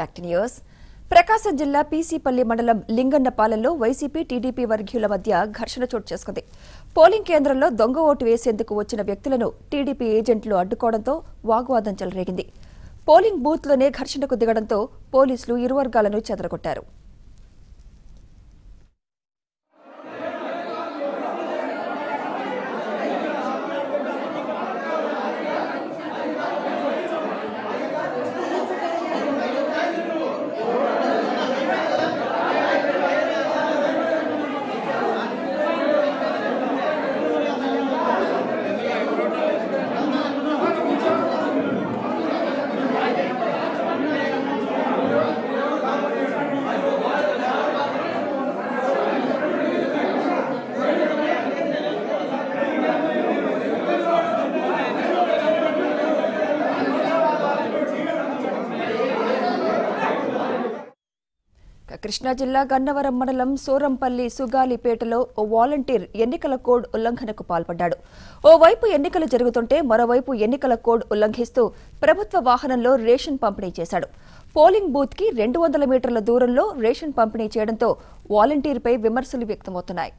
Back to news ప్రకాశం జిల్లా పీసీపల్లి మండలం లింగన్నపాలెంలో YCP TDP వర్గీయుల మధ్య ఘర్షణ చోటు చేసుకుంది పోలింగ్ కేంద్రంలో దొంగ ఓటు వేసేందుకు వచ్చిన వ్యక్తులను టీడీపీ ఏజెంట్లు అడ్డుకోవడంతో వాగ్వాదం చెలరేగింది పోలింగ్ బూత్లోనే ఘర్షణకు దిగడంతో పోలీసులు ఇరు వర్గాలను చెదరగొట్టారు ఇక కృష్ణా జిల్లా గన్నవరం మండలం సూరంపల్లి సుగాలిపేటలో ఓ వాలంటీర్ ఎన్నికల కోడ్ ఉల్లంఘనకు పాల్పడ్డాడు ఓవైపు ఎన్నికలు జరుగుతుంటే మరోవైపు ఎన్నికల కోడ్ ఉల్లంఘిస్తూ ప్రభుత్వ వాహనంలో రేషన్ పంపిణీ చేశాడు పోలింగ్ బూత్ కి రెండు వందల మీటర్ల దూరంలో రేషన్ పంపిణీ చేయడంతో వాలంటీర్పై విమర్శలు వ్యక్తమవుతున్నాయి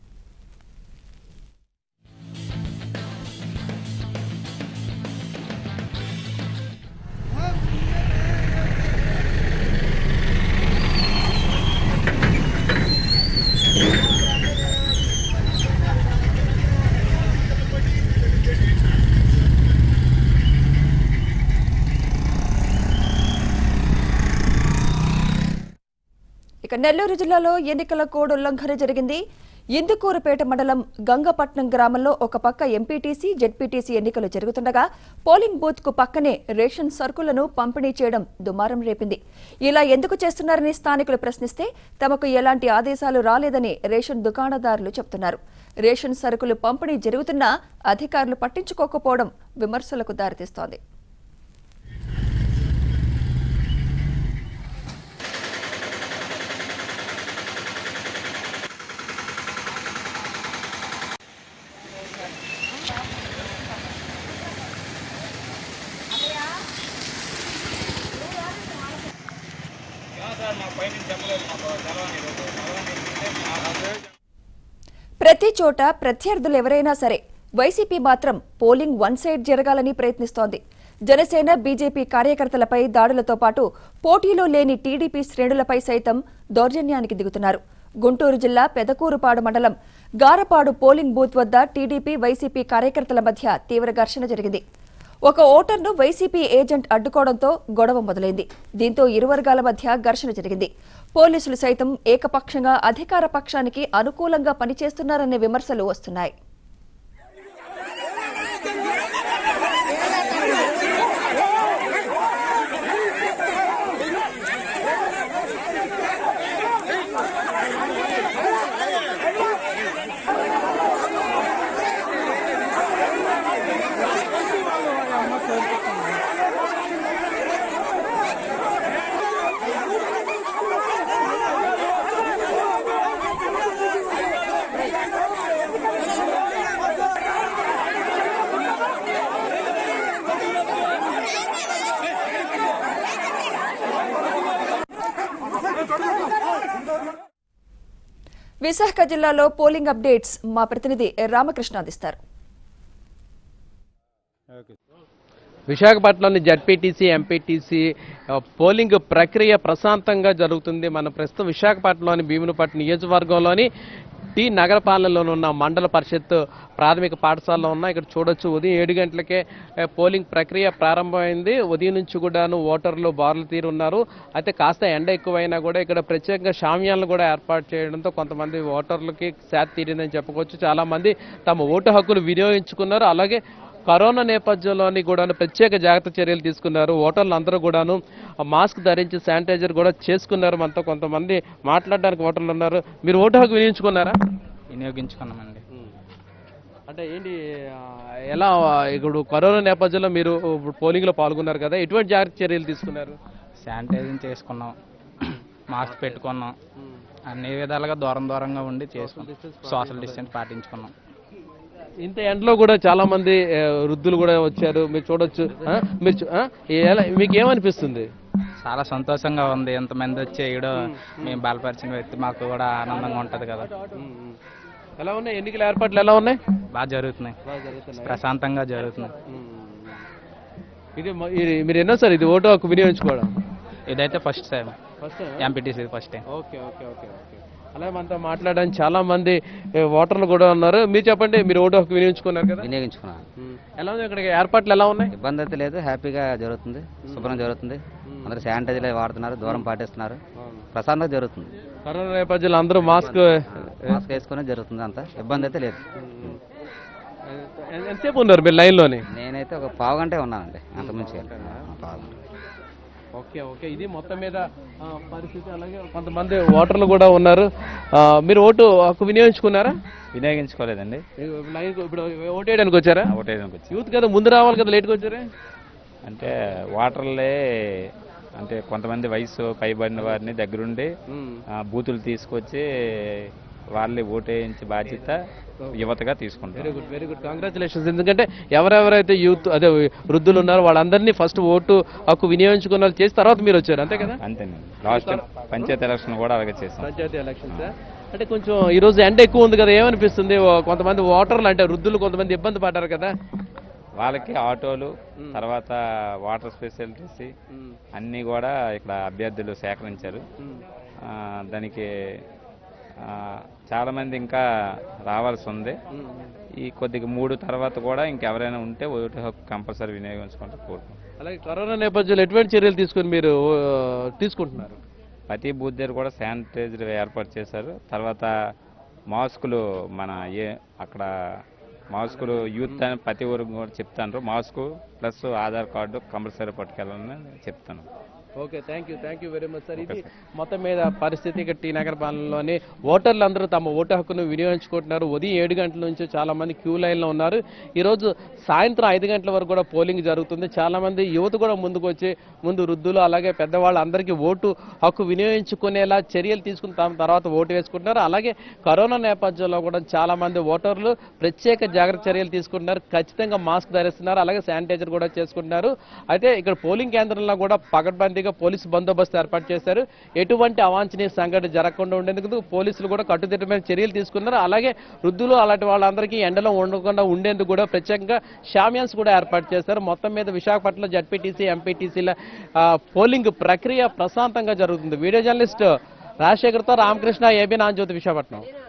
ఇక నెల్లూరు జిల్లాలో ఎన్నికల కోడ్ ఉల్లంఘన జరిగింది ఇందుకూరుపేట మండలం గంగపట్నం గ్రామంలో ఒక పక్క ఎంపీటీసీ జెడ్పీటీసీ ఎన్నికలు జరుగుతుండగా పోలింగ్ బూత్ కు పక్కనే రేషన్ సరుకులను పంపిణీ చేయడం దుమారం రేపింది ఇలా ఎందుకు చేస్తున్నారని స్థానికులు ప్రశ్నిస్తే తమకు ఎలాంటి ఆదేశాలు రాలేదని రేషన్ దుకాణదారులు చెబుతున్నారు రేషన్ సరుకులు పంపిణీ జరుగుతున్నా అధికారులు పట్టించుకోకపోవడం విమర్శలకు దారితీస్తోంది ప్రతి చోట ప్రత్యర్థులు ఎవరైనా సరే వైసీపీ మాత్రం పోలింగ్ వన్ సైడ్ జరగాలని ప్రయత్నిస్తోంది జనసేన బీజేపీ కార్యకర్తలపై దాడులతో పాటు పోటీలో లేని టీడీపీ శ్రేణులపై సైతం దౌర్జన్యానికి దిగుతున్నారు గుంటూరు జిల్లా పెదకూరుపాడు మండలం గారపాడు పోలింగ్ బూత్ వద్ద టీడీపీ వైసీపీ కార్యకర్తల మధ్య తీవ్ర ఘర్షణ జరిగింది ఒక ఓటర్ను వైసీపీ ఏజెంట్ అడ్డుకోవడంతో గొడవ మొదలైంది దీంతో ఇరు వర్గాల మధ్య ఘర్షణ జరిగింది పోలీసులు సైతం ఏకపక్షంగా అధికార పక్షానికి అనుకూలంగా పనిచేస్తున్నారనే విమర్శలు వస్తున్నాయి విశాఖ జిల్లాలో పోలింగ్ అప్డేట్స్ మా ప్రతినిధి రామకృష్ణ అందిస్తారు విశాఖపట్నంలోని జడ్పీటీసీ ఎంపీటీసీ ఆ, పోలింగ్ ప్రక్రియ ప్రశాంతంగా జరుగుతుంది మన ప్రస్తుతం విశాఖపట్నంలోని భీమునిపట్నం నియోజకవర్గంలోని టీ నగరపాలనలో ఉన్న మండల పరిషత్ ప్రాథమిక పాఠశాలలో ఉన్న ఇక్కడ చూడొచ్చు ఉదయం ఏడు గంటలకే ఆ, పోలింగ్ ప్రక్రియ ప్రారంభమైంది ఉదయం నుంచి కూడాను ఓటర్లు బారులు తీరు ఉన్నారు అయితే కాస్త ఎండ ఎక్కువైనా కూడా ఇక్కడ ప్రత్యేకంగా షామ్యాలను కూడా ఏర్పాటు చేయడంతో కొంతమంది ఓటర్లకి శాత తీరిందని చెప్పుకోవచ్చు చాలా మంది తమ ఓటు హక్కులు వినియోగించుకున్నారు అలాగే కరోనా నేపథ్యంలోని కూడా ప్రత్యేక జాగ్రత్త చర్యలు తీసుకున్నారు ఓటర్లు అందరూ కూడాను మాస్క్ ధరించి శానిటైజర్ కూడా చేసుకున్నారు మనతో కొంతమంది మాట్లాడడానికి ఓటర్లు ఉన్నారు మీరు ఓటు హక్కు వినియోగించుకున్నారా వినియోగించుకున్నామండి అంటే ఏంటి ఆ, ఎలా ఇప్పుడు కరోనా నేపథ్యంలో మీరు పోలింగ్ లో పాల్గొన్నారు కదా ఎటువంటి జాగ్రత్త చర్యలు తీసుకున్నారు శానిటైజింగ్ చేసుకున్నాం మాస్క్ పెట్టుకున్నాం అన్ని విధాలుగా దూరం దూరంగా ఉండి చేసుకున్నాం సోషల్ డిస్టెన్స్ పాటించుకున్నాం ఇంత ఎండలో కూడా చాలా మంది ఆ, వృద్ధులు కూడా వచ్చారు మీరు చూడొచ్చు ఆ? మీరు చూ- ఆ? ఎలా మీకు ఏమనిపిస్తుంది చాలా సంతోషంగా ఉంది ఎంతమంది వచ్చి వేయడం మేము బలపరిచిన వ్యక్తి మాకు కూడా ఆనందంగా ఉంటది కదా ఎలా ఉన్నాయి ఎన్నికల ఏర్పాట్లు ఎలా ఉన్నాయి బాగా జరుగుతున్నాయి ప్రశాంతంగా జరుగుతున్నాయి ఇది మ- ఇది మీరు ఎన్నో సార్ ఇది ఓటు హక్కు వినియోగించుకోవడం ఇదైతే first time first MPTC first time okay okay okay okay అలాగే మనతో మాట్లాడడానికి చాలా మంది ఏ, ఓటర్లు కూడా ఉన్నారు మీరు చెప్పండి మీరు ఓటు హక్కు వినియోగించుకున్నారు కదా వినియోగించుకున్నాను ఎలా ఉంది ఇక్కడ ఏర్పాట్లు ఎలా ఉన్నాయి ఇబ్బంది అయితే లేదు హ్యాపీగా జరుగుతుంది శుభ్రం జరుగుతుంది అందరూ శానిటైజర్ వాడుతున్నారు దూరం పాటిస్తున్నారు ప్రశాంతంగా జరుగుతుంది కరోనా నేపథ్యంలో అందరూ మాస్క్ మాస్క్ వేసుకునే జరుగుతుంది అంతా ఇబ్బంది అయితే లేదు ఎ- ఎంతసేపు ఉన్నారు మీరు లైన్లోని నేనైతే ఒక పావు గంటే ఉన్నానండి అంతకుమించి కాదు. ఆ, పావు గంట ఓకే ఓకే ఇది మొత్తం మీద ఆ, పరిస్థితి అలాగే కొంతమంది ఓటర్లు కూడా ఉన్నారు ఆ, మీరు ఓటు హక్కు వినియోగించుకున్నారా వినియోగించుకోలేదండి లైన్ ఇప్పుడు ఓటు వేయడానికి వచ్చారా ఓటేయడానికి వచ్చి యూత్ కదా ముందు రావాలి కదా లేట్గా వచ్చారా అంటే వాటర్లే అంటే కొంతమంది వయసు పైబడిన వారిని దగ్గరుండి ఆ, బూతులు తీసుకొచ్చి వాళ్ళే ఓటేయించే బాధ్యత యువతగా వెరీ తీసుకుంటారు గుడ్ వెరీ గుడ్ కంగ్రాచులేషన్స్ ఎందుకంటే ఎవరెవరైతే యూత్ అదే వృద్ధులు ఉన్నారో వాళ్ళందరినీ ఫస్ట్ ఓటు హక్కు వినియోగించుకున్నారు చేసి తర్వాత మీరు వచ్చారు అంతే కదా అంతేనండి లాస్ట్ పంచాయతీ ఎలక్షన్ కూడా అలాగే చేసాం పంచాయతీ ఎలక్షన్స్ అంటే కొంచెం ఈ రోజు ఎండ ఎక్కువ ఉంది కదా ఏమనిపిస్తుంది ఓ కొంతమంది ఓటర్లు అంటే వృద్ధులు కొంతమంది ఇబ్బంది పడ్డారు కదా వాళ్ళకి ఆటోలు తర్వాత వాటర్ ఫెసిలిటీస్ అన్నీ కూడా ఇక్కడ అభ్యర్థులు సేకరించారు ఆ, దానికి ఆ, చాలా మంది ఇంకా రావాల్సి ఉంది ఈ కొద్దిగా మూడు తర్వాత కూడా ఇంకెవరైనా ఉంటే ఓటు హక్కు కంపల్సరీ వినియోగించుకుంటూ కోరుకుంటున్నాం అలాగే కరోనా నేపథ్యంలో ఎటువంటి చర్యలు తీసుకొని మీరు ఆ, తీసుకుంటున్నారు ప్రతి బూత్ దగ్గర కూడా శానిటైజర్ ఏర్పాటు చేశారు తర్వాత మాస్కులు మన ఏ అక్కడ మాస్కులు యూత్ అని ప్రతి ఊరికి కూడా చెప్తాను mask plus Aadhaar card compulsory పట్టుకెళ్ళాలని చెప్తాను okay thank you thank you very much sir ఇది మొత్తం మీద పరిస్థితి ఇక్కడ టీ నగర పాలనలోని ఓటర్లు అందరూ తమ ఓటు హక్కును వినియోగించుకుంటున్నారు ఉదయం ఏడు గంటల నుంచి చాలా మంది క్యూ లైన్లో ఉన్నారు ఈరోజు సాయంత్రం ఐదు గంటల వరకు కూడా పోలింగ్ జరుగుతుంది చాలా మంది యువత కూడా ముందుకు వచ్చి ముందు వృద్ధులు అలాగే పెద్దవాళ్ళు అందరికీ ఓటు హక్కు వినియోగించుకునేలా చర్యలు తీసుకుని తమ తర్వాత ఓటు వేసుకుంటున్నారు అలాగే కరోనా నేపథ్యంలో కూడా చాలా మంది ఓటర్లు ప్రత్యేక జాగ్రత్త చర్యలు తీసుకుంటున్నారు ఖచ్చితంగా మాస్క్ ధరిస్తున్నారు అలాగే శానిటైజర్ కూడా చేసుకుంటున్నారు అయితే ఇక్కడ పోలింగ్ కేంద్రంలో కూడా పకడ్బందీగా పోలీసు బందోబస్తు ఏర్పాటు చేశారు ఎటువంటి అవాంఛనీయ సంఘటన జరగకుండా ఉండేందుకు పోలీసులు కూడా కట్టుదిట్టమైన చర్యలు తీసుకున్నారు అలాగే వృద్ధులు అలాంటి వాళ్ళందరికీ ఎండలో ఉండకుండా ఉండేందుకు కూడా ప్రత్యేకంగా షామియాన్స్ కూడా ఏర్పాటు చేశారు మొత్తం మీద విశాఖపట్నం జడ్పీటీసీ ఎంపీటీసీల పోలింగ్ ప్రక్రియ ప్రశాంతంగా జరుగుతుంది వీడియో జర్నలిస్ట్ రాజశేఖర్తో రామకృష్ణ ఏబీ నాంజ్యోతి విశాఖపట్నం